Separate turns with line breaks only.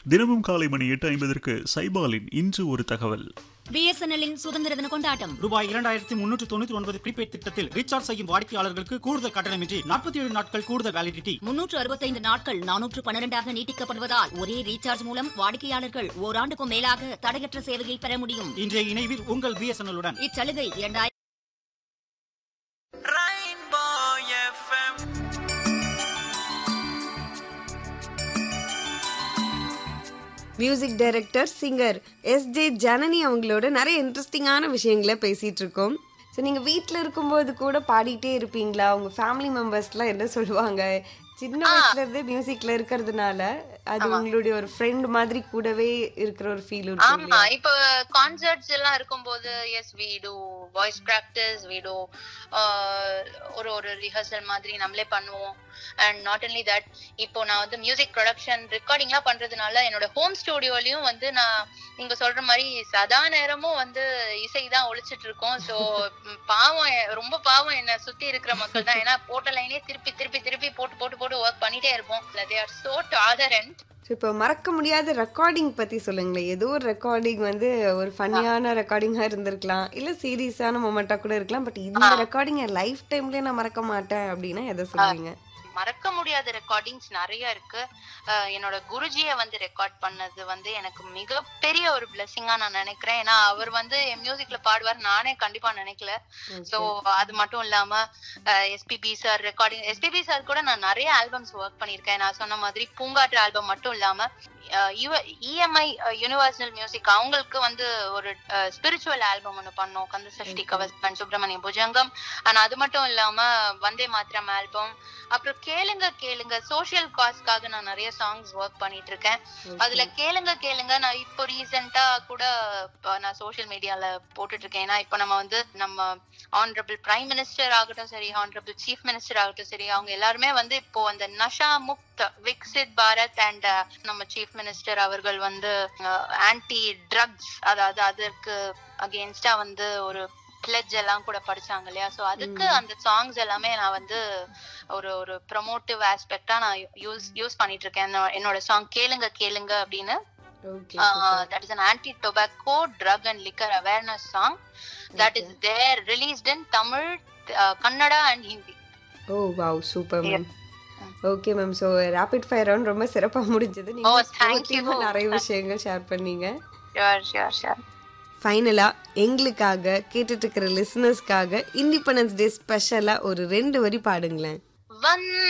தினமும் காலை மணி எட்டு ஐம்பதற்கு சைபாலின் இன்று ஒரு தகவல்
பிஎஸ்என்எல்லின் சுதந்திர தின கொண்டாட்டம்
ரூபாய் இரண்டாயிரத்தி முன்னூற்று தொண்ணூற்றி ஒன்பது ப்ரீபெய்ட் திட்டத்தில் ரீசார்ஜ் செய்யும் வாடிக்கையாளர்களுக்கு கூடுதல் கட்டணமின்றி நாற்பத்தி ஏழு நாட்கள் கூடுதல் வேலிடிட்டி
முன்னூற்று அறுபத்தைந்து நாட்கள் நானூற்று பன்னிரண்டாக நீட்டிக்கப்படுவதால் ஒரே ரீசார்ஜ் மூலம் வாடிக்கையாளர்கள் ஓராண்டுக்கும் மேலாக தடையற்ற சேவையை பெற முடியும்
இன்றைய இணைவில் உங்கள் பிஎஸ்என்எல் உடன்
இச்சலுகை இரண்டாயிரம்
music director singer S J Janani அவங்களோட நிறைய இன்ட்ரெஸ்டிங்கான விஷயங்களை பேசிட்டு இருக்கோம் ஸோ நீங்கள் வீட்டில் இருக்கும்போது கூட பாடிட்டே இருப்பீங்களா உங்கள் ஃபேமிலி மெம்பர்ஸ்லாம் என்ன சொல்லுவாங்க சின்ன வயசுல இருந்தே மியூசிக்ல இருக்கிறதுனால அது உங்களுடைய ஒரு ஃப்ரெண்ட் மாதிரி கூடவே இருக்கிற ஒரு ஃபீல் இருக்கும்
ஆமா இப்போ கான்சர்ட்ஸ் எல்லாம் இருக்கும்போது yes we do voice practice we do ஒரு ஒரு ரிஹர்சல் மாதிரி நம்மளே பண்ணுவோம் அண்ட் நாட் ஒன்லி தட் இப்போ நான் வந்து மியூசிக் ப்ரொடக்ஷன் ரெக்கார்டிங்லாம் பண்றதுனால என்னோட ஹோம் ஸ்டுடியோலயும் வந்து நான் நீங்க சொல்ற மாதிரி சதா நேரமும் வந்து இசை தான் ஒழிச்சிட்டு இருக்கோம் ஸோ பாவம் எ- ரொம்ப பாவம் என்ன சுத்தி இருக்கிற மக்கள் தான் ஏன்னா போட்ட லைனே திருப்பி திருப்பி திருப்பி போட்டு போட்டு போட்டு ஒர்க் பண்ணிட்டே இருப்போம் they are so tolerant
so இப்போ மறக்க முடியாத ரெக்கார்டிங் பற்றி சொல்லுங்களேன் ஏதோ ஒரு ரெக்கார்டிங் வந்து ஒரு ஃபன்னியான ரெக்கார்டிங்காக இருந்திருக்கலாம் இல்லை சீரியஸான மொமெண்ட்டாக கூட இருக்கலாம் பட் இந்த ரெக்கார்டிங் என் லைஃப் டைம்லேயே நான் மறக்க மாட்டேன் அப்படின்னா எதை சொல்லுவீங்க
மறக்க முடியாத ரெக்கார்டிங்ஸ் நிறைய இருக்கு அஹ் என்னோட குருஜியை வந்து ரெக்கார்ட் பண்ணது வந்து எனக்கு மிகப்பெரிய ஒரு பிளெஸிங்கா நான் நினைக்கிறேன் ஏன்னா அவர் வந்து என் மியூசிக்ல பாடுவார் நானே கண்டிப்பா நினைக்கல சோ அது மட்டும் இல்லாம SPB sir recording SPB sir கூட நான் நிறைய ஆல்பம்ஸ் ஒர்க் பண்ணியிருக்கேன் நான் சொன்ன மாதிரி பூங்காற்று ஆல்பம் மட்டும் இல்லாம இஎம்ஐ யூனிவர்சல் மியூசிக் அவங்களுக்கு வந்து ஒரு ஸ்பிரிச்சுவல் ஆல்பம் ஒன்று பண்ணோம் கந்த சஷ்டி கவசம் சுப்பிரமணிய புஜங்கம் ஆனா அது மட்டும் இல்லாம வந்தே மாத்திரம் ஆல்பம் அப்புறம் கேளுங்க கேளுங்க சோஷியல் காஸ்க்காக நான் நிறைய சாங்ஸ் ஒர்க் பண்ணிட்டு இருக்கேன் அதுல கேளுங்க கேளுங்க நான் இப்போ ரீசெண்டா கூட இப்ப நான் சோஷியல் மீடியால போட்டுட்டு இருக்கேன் ஏன்னா இப்போ நம்ம வந்து நம்ம ஆனரபிள் பிரைம் மினிஸ்டர் ஆகட்டும் சரி ஆனரபிள் சீஃப் மினிஸ்டர் ஆகட்டும் சரி அவங்க எல்லாருமே வந்து இப்போ அந்த நஷா முக்த் விக்சித் பாரத் அண்ட் நம்ம சீஃப் மினிஸ்டர் அவர்கள் வந்து ஆன்டி ட்ரக்ஸ் அதாவது அதற்கு அகேன்ஸ்டா வந்து ஒரு பிளட்ஜ் எல்லாம் கூட படிச்சாங்க இல்லையா சோ அதுக்கு அந்த சாங்ஸ் எல்லாமே நான் வந்து ஒரு ஒரு ப்ரமோட்டிவ் ஆஸ்பெக்டா நான் யூஸ் யூஸ் பண்ணிட்டு இருக்கேன் என்னோ- என்னோட சாங் கேளுங்க கேளுங்க அப்படின்னு
okay
that is an anti tobacco drug and liquor awareness song that is there released in tamil uh, kannada and hindi
oh wow super ma'am okay ma'am so rapid fire round ரொம்ப சிறப்பாக முடிஞ்சது
Oh, thank you.
நீங்கள் நிறைய விஷயங்கள் share பண்ணீங்க
sure sure sure
ஃபைனலாக எங்களுக்காக கேட்டுட்டு இருக்கிற லிசனர்ஸ்க்காக இண்டிபெண்டன்ஸ் டே ஸ்பெஷலாக ஒரு ரெண்டு வரி பாடுங்களேன்
வந்த